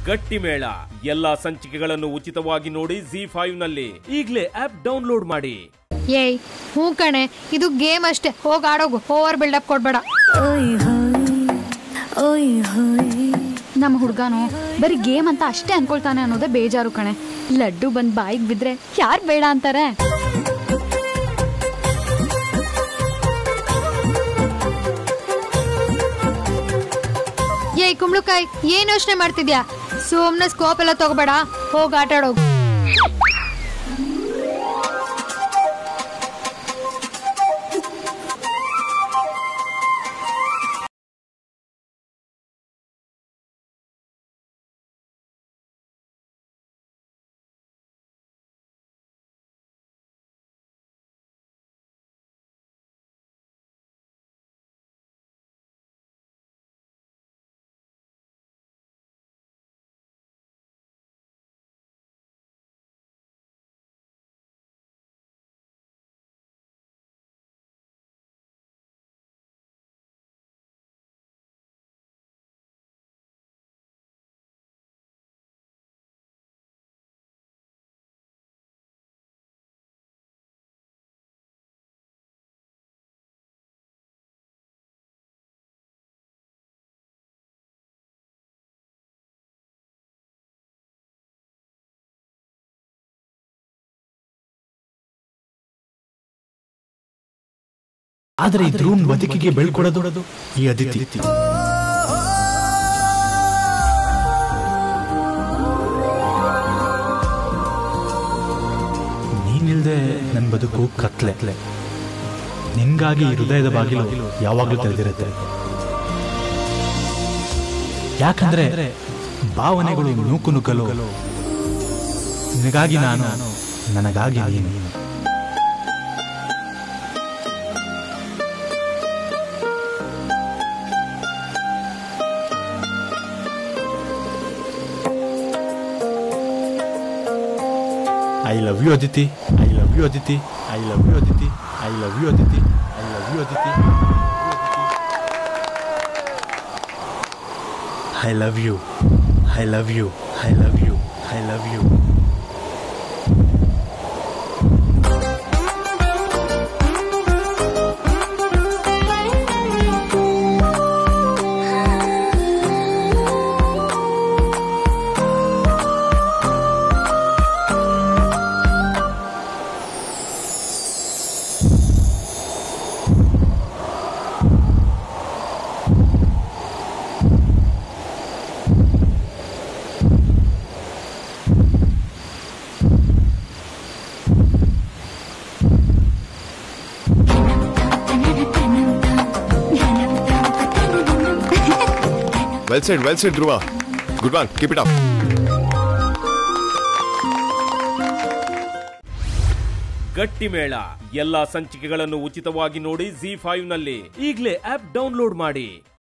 ಗಟ್ಟಿ ಮೇಳ ಎಲ್ಲಾ ಸಂಚಿಕೆಗಳನ್ನು ಉಚಿತವಾಗಿ ನೋಡಿ ಜಿ ಫೈವ್ ನಲ್ಲಿ ಈಗಲೇ ಆಪ್ ಡೌನ್ಲೋಡ್ ಮಾಡಿ ಏಯ್ ಹ್ಞೂ ಕಣೆ ಇದು ಗೇಮ್ ಅಷ್ಟೇ ಹೋಗ್ ಆಡೋಗು ಓವರ್ ಬಿಲ್ಡಪ್ ಕೊಡ್ಬೇಡ ಓಯ್ ಹೋಯ್ ಓಯ್ ಹೋಯ್ ನಮ್ಮ ಹುಡ್ಗಾನು ಬರೀ ಗೇಮ್ ಅಂತ ಅಷ್ಟೇ ಅನ್ಕೊಳ್ತಾನೆ ಅನ್ನೋದೇ ಬೇಜಾರು ಕಣೆ ಲಡ್ಡು ಬಂದ್ ಬಾಯಿಗೆ ಬಿದ್ರೆ ಯಾರ್ ಬೇಡ ಅಂತಾರೆ ಏಯ್ ಕುಂಬಳಕಾಯ್ ಏನ್ ಯೋಚನೆ ಮಾಡ್ತಿದ್ಯಾ ಸುಮ್ನೆ ಸ್ಕೋಪ್ ಎಲ್ಲ ತಗೋಬೇಡ ಹೋಗ್ ಆಟ ಆಡೋಗು ಆದ್ರೆ ಈ ಧ್ರುವನ್ ಬದುಕಿಗೆ ಬೆಳ್ಕೊಡೋದು ಈ ಅದಿತಿ ನೀನಿಲ್ದೆ ನನ್ನ ಬದುಕು ಕತ್ಲೆ ನಿನ್ಗಾಗಿ ಈ ಹೃದಯದ ಬಾಗಿಲು ಯಾವಾಗಲೂ ತೆರೆದಿರುತ್ತೆ ಯಾಕಂದ್ರೆ ಭಾವನೆಗಳು ನೂಕು ನುಗ್ಗಲು ನಿನಗಾಗಿ ನಾನು ನನಗಾಗಿ ನೀನು I love you Aditi I love you Aditi I love you Aditi I love you Aditi I love you Aditi I love you I love you I love you I love you well side well side Dhruva good one keep it up ಗಟ್ಟಿ ಮೇಳ ಎಲ್ಲಾ ಸಂಚಿಕೆಗಳನ್ನು ಉಚಿತವಾಗಿ ನೋಡಿ G five ನಲ್ಲಿ ಈಗಲೇ app download ಮಾಡಿ